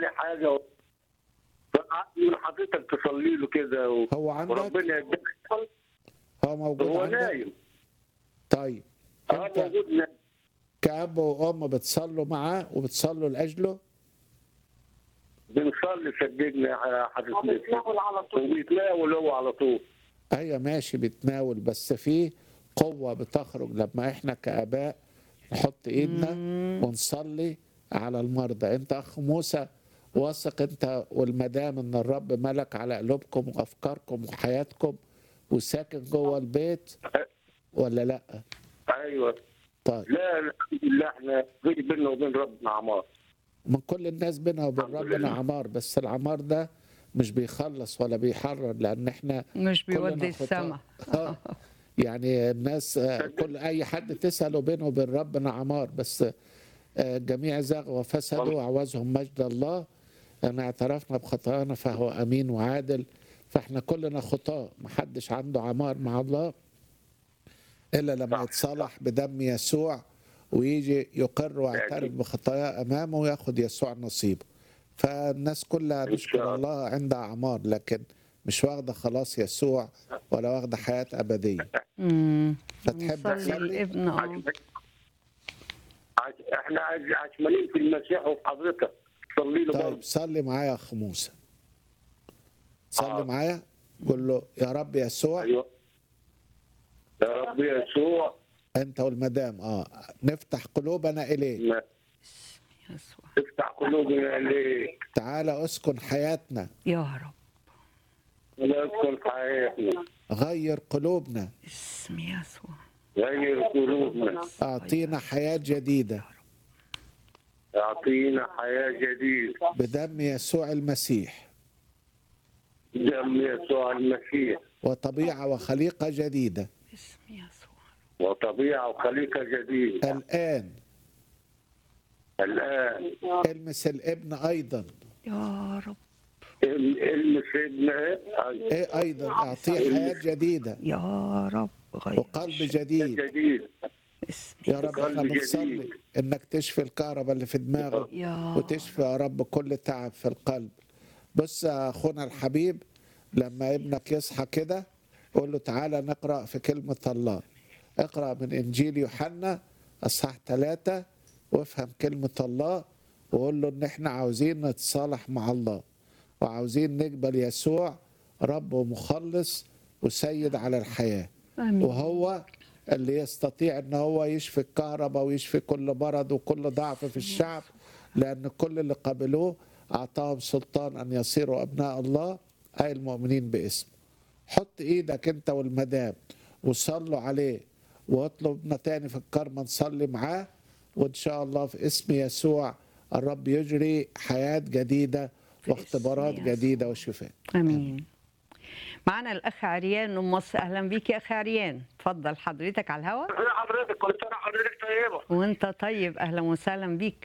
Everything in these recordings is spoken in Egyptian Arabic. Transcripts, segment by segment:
عليه حاجه فمن حضرتك تصلي له كده و... هو عندك وربنا يديك هو موجود هو عندك نايم طيب اه انت موجود نايم كأب وأم بتصلوا معاه وبتصلوا لأجله بنصلي صدقني يا حضرتك وبيتناول على طول وبيتناول هو على طول ايوه ماشي بتناول بس في قوة بتخرج لما احنا كآباء نحط ايدنا ونصلي على المرضى انت اخ موسى واثق انت والمدام ان الرب ملك على قلوبكم وافكاركم وحياتكم وساكن جوه البيت ولا لا ايوه طيب لا الحمد لله احنا في بيننا وبين ربنا عمار من كل الناس بينها وبين الحمد ربنا لله. عمار بس العمار ده مش بيخلص ولا بيحرر لان احنا مش كلنا بيودي خطاة. السما آه. يعني الناس آه، كل اي حد تساله بينه وبين ربنا عمار بس آه، جميع زاغوا وفسدوا وعوزهم مجد الله ان اعترفنا بخطايانا فهو امين وعادل فاحنا كلنا خطاة محدش عنده عمار مع الله الا لما صح. يتصالح بدم يسوع ويجي يقر ويعترف أكيد. بخطاياه امامه وياخد يسوع نصيبه فالناس كلها إن شاء نشكر الله. الله عندها اعمار لكن مش واخده خلاص يسوع ولا واخده حياه ابديه امم فتحب نصلي تصلي الابن اه عش- عش- احنا عش- عشمانين في المسيح وفي حضرتك صلي له طيب برضه صلي معايا يا اخ موسى صلي آه. معايا قول له يا رب يسوع ايوه يا رب يسوع انت والمدام اه نفتح قلوبنا اليك ما يسوع تفتح قلوبنا ليك تعالى اسكن حياتنا يا رب ونذكر حياتنا غير قلوبنا اسم يسوع غير قلوبنا اعطينا حياه جديده اعطينا حياه جديده بدم يسوع المسيح دم يسوع المسيح وطبيعه وخليقه جديده اسم يسوع وطبيعه وخليقه جديده الان الان المس الابن ايضا يا رب ال- المس ابنها ايه ايضا اعطيه حياه جديده يا رب غير وقلب جديد جديد اسم يا رب احنا قلب بنصلي جديد. انك تشفي الكهرباء اللي في دماغه يا وتشفي يا رب كل تعب في القلب بص يا اخونا الحبيب لما ابنك يصحى كده قول له تعالى نقرا في كلمه الله اقرا من انجيل يوحنا اصحاح ثلاثة وافهم كلمه الله وقول له ان احنا عاوزين نتصالح مع الله وعاوزين نقبل يسوع رب ومخلص وسيد على الحياه امين وهو اللي يستطيع ان هو يشفي الكهرباء ويشفي كل مرض وكل ضعف في الشعب لان كل اللي قبلوه اعطاهم سلطان ان يصيروا ابناء الله اي المؤمنين باسمه حط ايدك انت والمدام وصلوا عليه واطلبنا تاني في الكرمة نصلي معاه وان شاء الله في اسم يسوع الرب يجري حياة جديدة واختبارات يسوع. جديدة وشفاء امين معنا الاخ عريان من مصر اهلا بيك يا اخ عريان اتفضل حضرتك على الهواء ازي حضرتك كل سنه حضرتك طيبه وانت طيب اهلا وسهلا بيك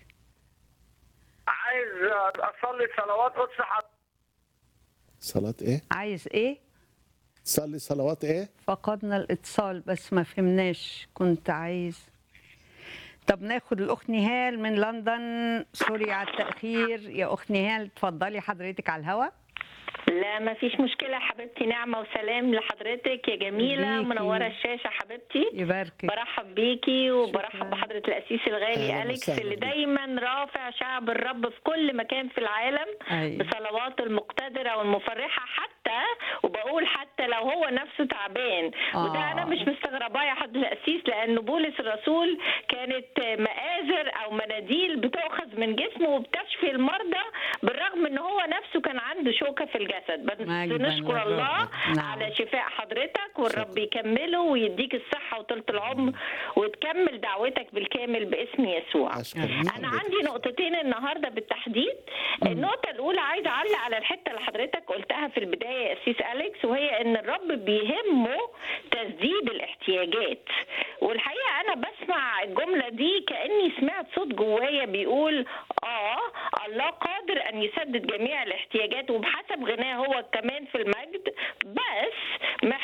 عايز اصلي صلوات قدس حضرتك صلاة ايه؟ عايز ايه تصلي صلوات ايه؟ فقدنا الاتصال بس ما فهمناش كنت عايز طب ناخد الاخت نهال من لندن سوري على التاخير يا اخت نهال اتفضلي حضرتك على الهواء لا ما فيش مشكلة حبيبتي نعمة وسلام لحضرتك يا جميلة بيكي. منورة الشاشة حبيبتي يباركك برحب بيكي وبرحب شكراً. بحضرة الأسيس الغالي أهلاً أليكس وسهلاً اللي بيك. دايما رافع شعب الرب في كل مكان في العالم أيوة. بصلواته المقتدرة والمفرحة حتى وبقول حتى لو هو نفسه تعبان آه. وده أنا مش مستغرباه يا حضرة الأسيس لأن بولس الرسول كانت مآزر أو مناديل بتؤخذ من جسمه وبتشفي المرضى بالرغم إن هو نفسه كان عنده شوكة في الجسد بس مجداً نشكر للرب. الله نعم. على شفاء حضرتك والرب يكمله ويديك الصحة وطولة العمر وتكمل دعوتك بالكامل باسم يسوع أشكر أنا عندي نقطتين النهاردة بالتحديد النقطة الأولى عايزة أعلق على الحتة اللي حضرتك قلتها في البداية يا أسيس أليكس وهي إن الرب بيهمه تسديد الاحتياجات والحقيقة أنا بسمع الجملة دي كأني سمعت صوت جوايا بيقول آه الله قادر أن يسدد جميع الاحتياجات وبحسب غناه هو كمان في المجد بس محتاج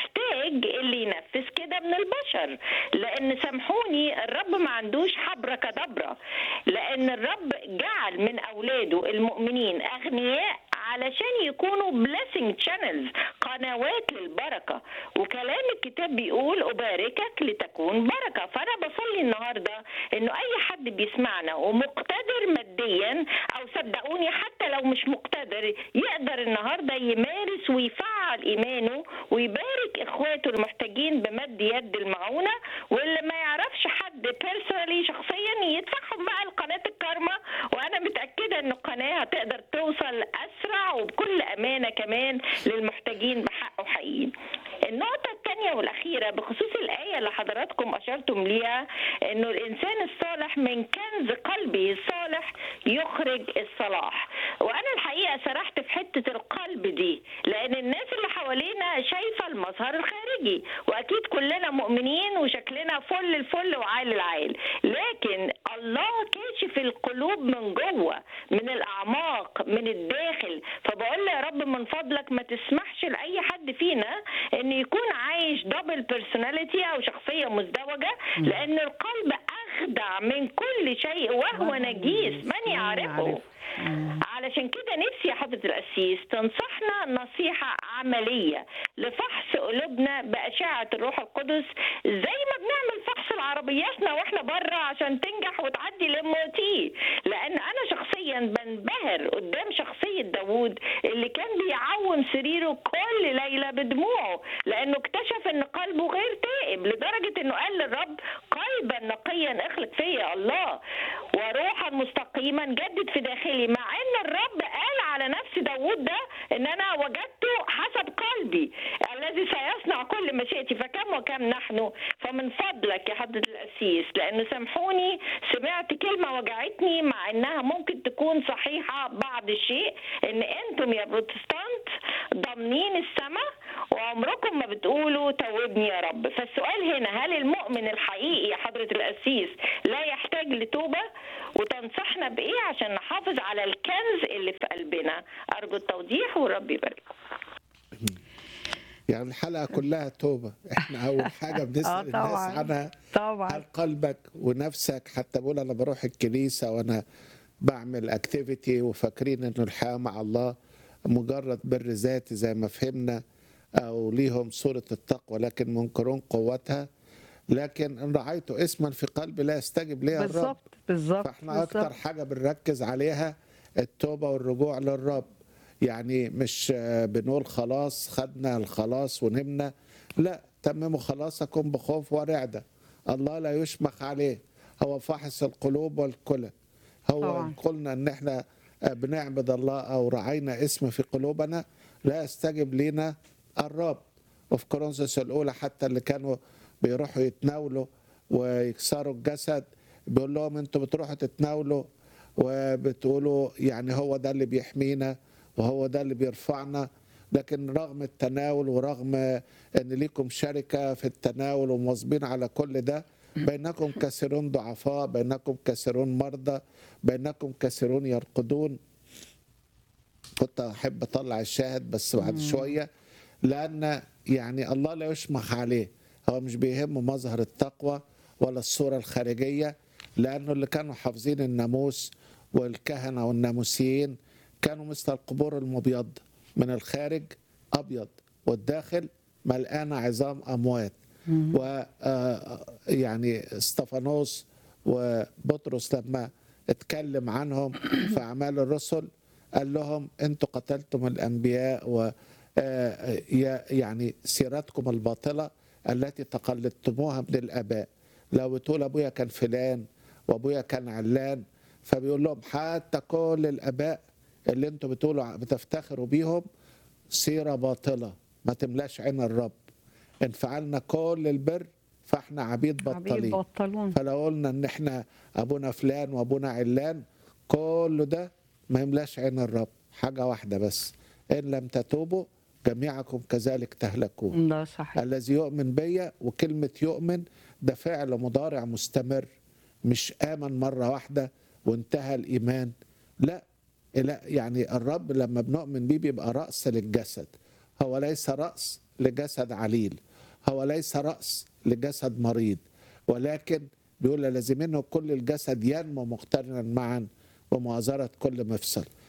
محتاج اللي ينفذ كده من البشر لان سامحوني الرب ما عندوش حبرة كدبرة لان الرب جعل من اولاده المؤمنين اغنياء علشان يكونوا blessing channels قنوات للبركة وكلام الكتاب بيقول أباركك لتكون بركة فأنا بصلي النهاردة إنه أي حد بيسمعنا ومقتدر ماديا أو صدقوني حتى لو مش مقتدر يقدر النهاردة يمارس ويفعل إيمانه ويبارك إخواته المحتاجين بمد يد المعونة واللي ما يعرفش حد بيرسونالي شخصيا يدفعهم بقى لقناة الكارما وأنا متأكدة إن القناة هتقدر توصل أسرع وبكل أمانة كمان للمحتاجين بحقه حقيقي النقطة الثانية والأخيرة بخصوص الآية اللي حضراتكم أشرتم ليها إنه الإنسان الصالح من كنز قلبه الصالح يخرج الصلاح وأنا الحقيقة سرحت في حتة القلب دي لأن الناس اللي حوالينا شايفة المظهر الخارجي وأكيد كلنا مؤمنين وشكلنا فل الفل وعال العال لكن الله كاشف القلوب من جوه من الأعماق من الداخل فبقول له يا رب من فضلك ما تسمحش لأي حد فينا إن يكون عايش دبل بيرسوناليتي أو شخصية مزدوجة لأن القلب أخدع من كل شيء وهو نجيس من يعرفه علشان كده نفسي يا حضرة القسيس تنصحنا نصيحة عملية لفحص قلوبنا بأشعة الروح القدس زي ما بنعمل فحص لعربياتنا واحنا بره عشان تنجح وتعدي الام تي لأن أنا شخصيا بنبهر قدام شخصية داوود اللي كان بيعوم سريره كل ليلة بدموعه لأنه اكتشف إن قلبه غير تائب لدرجة إنه قال للرب قلبا نقيا اخلق فيا الله وروحا مستقيما جدد في داخلي مع ان الرب قال على نفس داوود ده ان انا وجدته حسب قلبي الذي سيصنع كل مشيئتي فكم وكم نحن فمن فضلك يا حضرة القسيس لانه سامحوني سمعت كلمة وجعتني مع انها ممكن تكون صحيحة بعض الشيء ان انتم يا بروتستانت ضامنين السماء وعمركم ما بتقولوا توبني يا رب فالسؤال هنا هل المؤمن الحقيقي يا حضرة القسيس لا يحتاج لتوبة وتنصحنا بإيه عشان نحافظ على الكنز اللي في قلبنا أرجو التوضيح والرب يبارككم يعني الحلقه كلها توبه احنا اول حاجه آه بنسال الناس طبعا عنها طبعا هل قلبك ونفسك حتى بقول انا بروح الكنيسه وانا بعمل اكتيفيتي وفاكرين انه الحياه مع الله مجرد بر ذاتي زي ما فهمنا او ليهم صوره التقوى لكن منكرون قوتها لكن ان رايت اسما في قلبي لا يستجب لي الرب بالظبط بالظبط فاحنا اكتر بالظبط. حاجه بنركز عليها التوبه والرجوع للرب يعني مش آه، بنقول خلاص خدنا الخلاص ونمنا لا تمموا خلاصكم بخوف ورعده الله لا يشمخ عليه هو فاحص القلوب والكلى هو طبعاً. إن قلنا ان احنا آه، بنعبد الله او رعينا اسم في قلوبنا لا يستجب لنا الرب وفي كورنثوس الاولى حتى اللي كانوا بيروحوا يتناولوا ويكسروا الجسد بيقول لهم انتوا بتروحوا تتناولوا وبتقولوا يعني هو ده اللي بيحمينا وهو ده اللي بيرفعنا لكن رغم التناول ورغم ان ليكم شركه في التناول ومواظبين على كل ده بينكم كثيرون ضعفاء بينكم كثيرون مرضى بينكم كثيرون يرقدون كنت احب اطلع الشاهد بس بعد شويه لان يعني الله لا يشمخ عليه هو مش بيهمه مظهر التقوى ولا الصوره الخارجيه لانه اللي كانوا حافظين الناموس والكهنه والناموسيين كانوا مثل القبور المبيض من الخارج ابيض والداخل ملقان عظام اموات و آه، يعني استفانوس وبطرس لما اتكلم عنهم في اعمال الرسل قال لهم انتوا قتلتم الانبياء و آه، يا- يعني سيرتكم الباطله التي تقلدتموها من الاباء لو بتقول ابويا كان فلان وابويا كان علان فبيقول لهم حتى كل الاباء اللي انتوا بتقولوا بتفتخروا بيهم سيره باطله ما تملاش عين الرب ان فعلنا كل البر فاحنا عبيد عبيد بطالين بطلون فلو قلنا ان احنا ابونا فلان وابونا علان كل ده ما يملاش عين الرب حاجه واحده بس ان لم تتوبوا جميعكم كذلك تهلكون ده صحيح الذي يؤمن بيا وكلمة يؤمن ده فعل مضارع مستمر مش آمن مرة واحدة وانتهى الإيمان لا لا يعني الرب لما بنؤمن بيه بيبقى رأس للجسد هو ليس رأس لجسد عليل هو ليس رأس لجسد مريض ولكن بيقول لازم منه كل الجسد ينمو مقترنا معا ومؤازرة كل مفصل